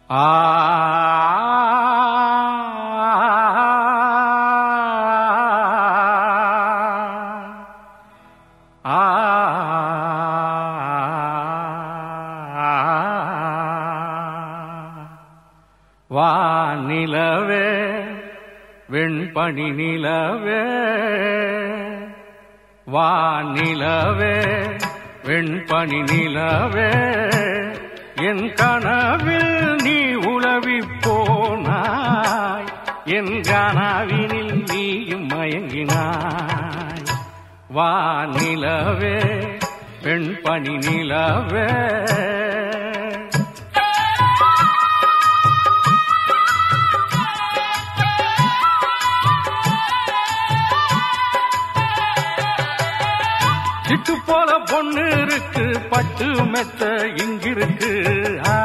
ஆ ஆ வா நிலவே வெண்பனி நிலவே வா நிலவே வெண்பனி நிலவே என் கனவில் நீ உலவி போனாய் என் கனவினில் நீயும் மயங்கினாய் வா நிலவே வெண்பனி நிலவே சிட்டு போல பொண்ணு இருக்கு பட்டு மெத்த இங்கிருக்கு ஆ.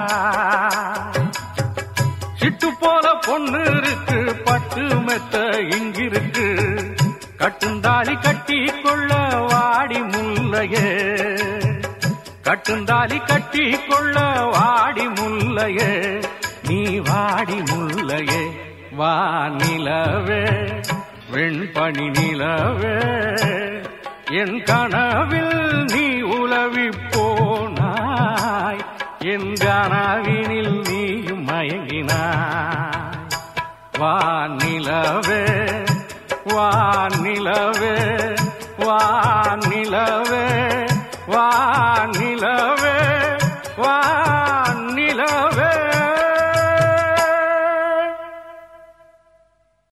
சிட்டு போல பொண்ணு இருக்கு பட்டு மெத்த இங்கிருக்கு கட்டுந்தாலி கட்டி கொள்ள வாடி முல்லையே கட்டுந்தாலி கட்டி கொள்ள வாடி முல்லையே நீ வாடி முல்லையே வா நிலவே வெண்பனி நிலவே என் கனவில் நீ உலவி போனாய் என் கனவினில் நீயும் மயங்கினாய் வா நிலவே வா நிலவே வா நிலவே வா நிலவே வா